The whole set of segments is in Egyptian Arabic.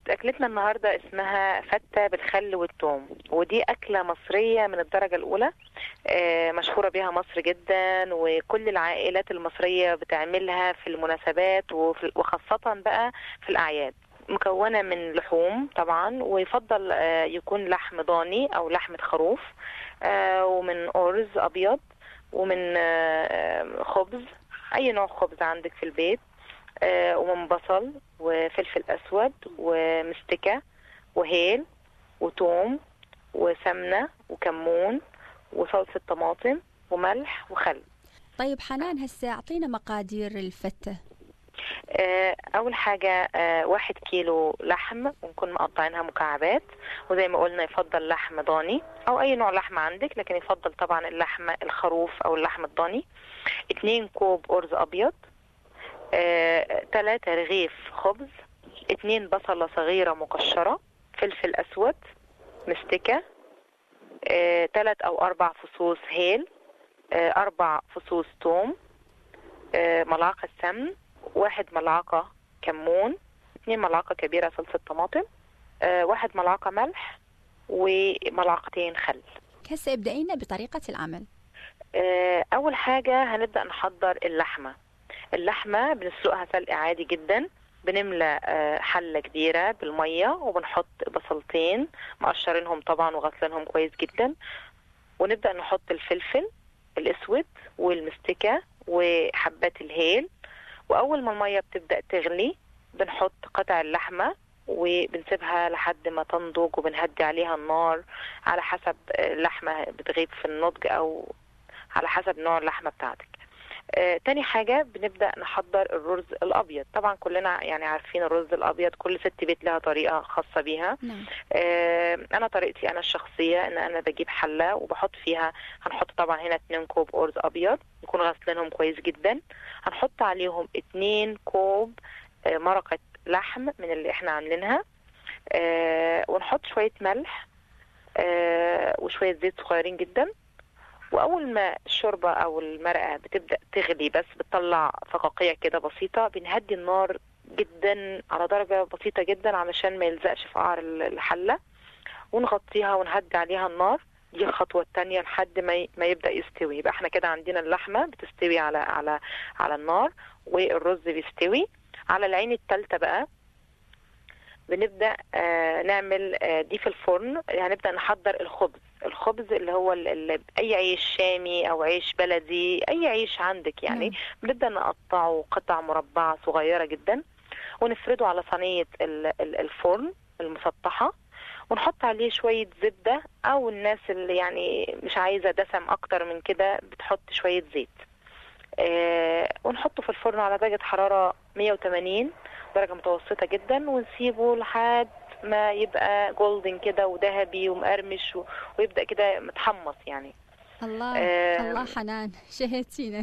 أكلتنا النهاردة اسمها فتة بالخل والثوم ودي أكلة مصرية من الدرجة الأولى آه، مشهورة بها مصر جدا وكل العائلات المصرية بتعملها في المناسبات وفي- وخاصة بقى في الأعياد مكونة من لحوم طبعا ويفضل آه، يكون لحم ضاني أو لحمة خروف آه، ومن أرز أبيض ومن آه، خبز أي نوع خبز عندك في البيت آه، ومن بصل وفلفل أسود ومستكة وهيل وتوم وسمنة وكمون وصلصة طماطم وملح وخل طيب حنان هسه أعطينا مقادير الفتة آه، أول حاجة آه، واحد كيلو لحم ونكون مقطعينها مكعبات وزي ما قلنا يفضل لحم ضاني أو أي نوع لحم عندك لكن يفضل طبعا اللحم الخروف أو اللحم الضاني اتنين كوب أرز أبيض آه، تلاتة رغيف خبز اتنين بصلة صغيرة مقشرة فلفل أسود مستكة آه، تلات أو أربع فصوص هيل آه، أربع فصوص توم آه، ملعقة سمن واحد ملعقة كمون اتنين ملعقة كبيرة صلصة طماطم آه، واحد ملعقة ملح وملعقتين خل هسه ابدأينا بطريقة العمل آه، أول حاجة هنبدأ نحضر اللحمة اللحمة بنسلقها سلق عادي جدا بنملى آه، حلة كبيرة بالمية وبنحط بصلتين مقشرينهم طبعا وغسلينهم كويس جدا ونبدأ نحط الفلفل الأسود والمستكة وحبات الهيل وأول ما المية بتبدأ تغلي بنحط قطع اللحمة وبنسيبها لحد ما تنضج وبنهدي عليها النار على حسب اللحمة بتغيب في النضج أو على حسب نوع اللحمة بتاعتك آه، تاني حاجة بنبدأ نحضر الرز الأبيض طبعا كلنا يعني عارفين الرز الأبيض كل ست بيت لها طريقة خاصة بيها نعم آه، انا طريقتي انا الشخصيه ان انا بجيب حله وبحط فيها هنحط طبعا هنا 2 كوب ارز ابيض نكون غاسلينهم كويس جدا هنحط عليهم 2 كوب آه، مرقه لحم من اللي احنا عاملينها آه، ونحط شويه ملح آه، وشويه زيت صغيرين جدا واول ما الشوربه او المرقه بتبدا تغلي بس بتطلع فقاقيع كده بسيطه بنهدي النار جدا على درجه بسيطه جدا علشان ما يلزقش في قعر الحله ونغطيها ونهدي عليها النار دي الخطوة التانية لحد ما ي- ما يبدأ يستوي يبقى احنا كده عندنا اللحمة بتستوي على على على النار والرز بيستوي على العين التالتة بقى بنبدأ آه نعمل آه دي في الفرن هنبدأ نحضر الخبز الخبز اللي هو ال- ال- أي عيش شامي أو عيش بلدي أي عيش عندك يعني نعم. بنبدأ نقطعه قطع مربعة صغيرة جدا ونفرده على صينية ال- ال- الفرن المسطحة ونحط عليه شوية زبدة أو الناس اللي يعني مش عايزة دسم أكتر من كده بتحط شوية زيت آه ونحطه في الفرن على درجة حرارة 180 درجة متوسطة جدا ونسيبه لحد ما يبقى جولدن كده وذهبي ومقرمش و- ويبدأ كده متحمص يعني الله آه، الله حنان شهيتينا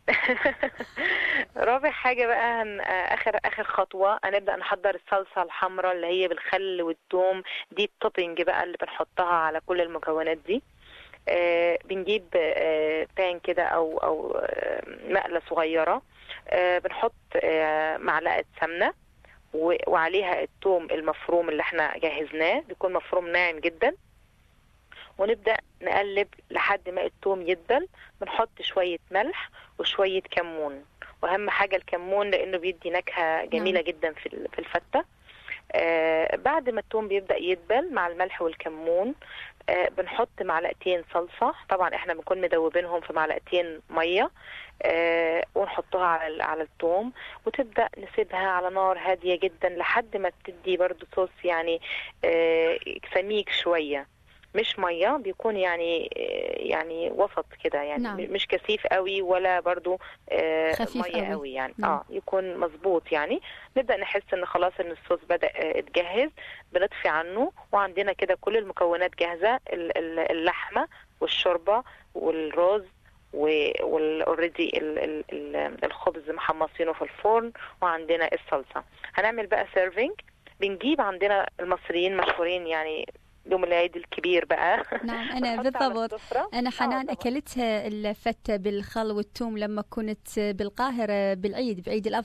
رابع حاجة بقى هن... آه، آخر آخر خطوة هنبدأ نحضر الصلصة الحمراء اللي هي بالخل والثوم دي التوبينج بقى اللي بنحطها على كل المكونات دي آه بنجيب آه بان كده أو أو آه مقلة صغيرة آه بنحط آه معلقة سمنة و... وعليها الثوم المفروم اللي احنا جهزناه بيكون مفروم ناعم جدا ونبدأ نقلب لحد ما الثوم يدبل بنحط شوية ملح وشوية كمون واهم حاجه الكمون لانه بيدي نكهه جميله جدا في ال- في الفته آه بعد ما الثوم بيبدا يدبل مع الملح والكمون آه بنحط معلقتين صلصه طبعا احنا بنكون مدوبينهم في معلقتين ميه آه ونحطها على ال- على الثوم وتبدا نسيبها على نار هاديه جدا لحد ما بتدي برضو صوص يعني آه سميك شويه مش ميه بيكون يعني آه، يعني وسط كده يعني نعم. مش كثيف قوي ولا برضو آه، خفيف ميه قوي. قوي يعني نعم. اه يكون مظبوط يعني نبدا نحس ان خلاص ان الصوص بدا آه، اتجهز بنطفي عنه وعندنا كده كل المكونات جاهزه ال- ال- اللحمه والشوربه والرز والاوريدي الخبز محمصينه في الفرن وعندنا الصلصه هنعمل بقى سيرفينج بنجيب عندنا المصريين مشهورين يعني يوم العيد الكبير بقى نعم أنا بنحط على بالضبط السفرة. أنا آه، حنان طبعاً. أكلتها الفتة بالخل والثوم لما كنت بالقاهرة بالعيد بعيد الأضحى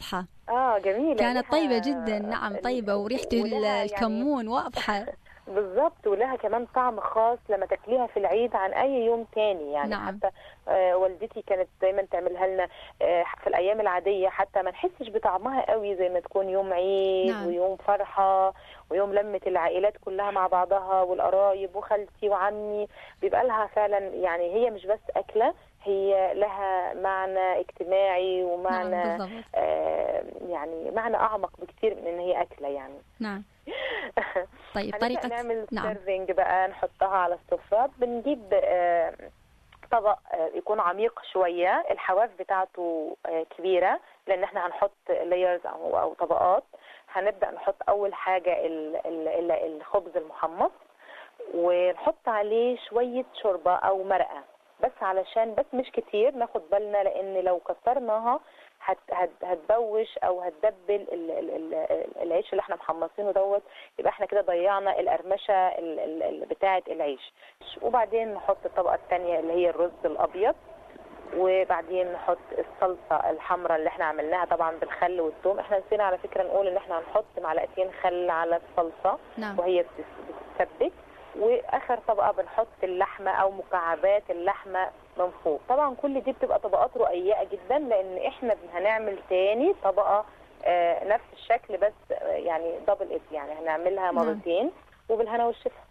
اه جميله كانت لها- طيبة جدا نعم ال- طيبة وريحة ولها ال- يعني الكمون واضحة بالظبط ولها كمان طعم خاص لما تاكليها في العيد عن اي يوم تاني يعني نعم. حتى آه والدتي كانت دايما تعملها لنا آه في الايام العاديه حتى ما نحسش بطعمها قوي زي ما تكون يوم عيد نعم. ويوم فرحه ويوم لمه العائلات كلها مع بعضها والقرايب وخالتي وعمي بيبقى لها فعلا يعني هي مش بس اكله هي لها معنى اجتماعي ومعنى نعم بالضبط آه يعني معنى اعمق بكتير من ان هي اكله يعني نعم طيب هنبدأ طريقة نعمل نعم سيرفينج بقى نحطها على السفرة بنجيب آه، طبق آه، يكون عميق شوية الحواف بتاعته آه، كبيرة لأن احنا هنحط لايرز أو أو طبقات هنبدأ نحط أول حاجة ال- ال- ال- الخبز المحمص ونحط عليه شوية شوربة أو مرقة بس علشان بس مش كتير ناخد بالنا لأن لو كترناها هت هت هتبوش او هتدبل ال- ال- ال- العيش اللي احنا محمصينه دوت يبقى احنا كده ضيعنا القرمشه ال- ال- ال- بتاعه العيش وبعدين نحط الطبقه الثانيه اللي هي الرز الابيض وبعدين نحط الصلصه الحمراء اللي احنا عملناها طبعا بالخل والثوم احنا نسينا على فكره نقول ان احنا هنحط معلقتين خل على الصلصه نعم وهي بتس- بتتسبك واخر طبقه بنحط اللحمه او مكعبات اللحمه من فوق طبعا كل دي بتبقى طبقات رقيقه جدا لان احنا هنعمل تاني طبقه آه، نفس الشكل بس آه، يعني دبل ات يعني هنعملها نعم. مرتين وبالهنا والشفا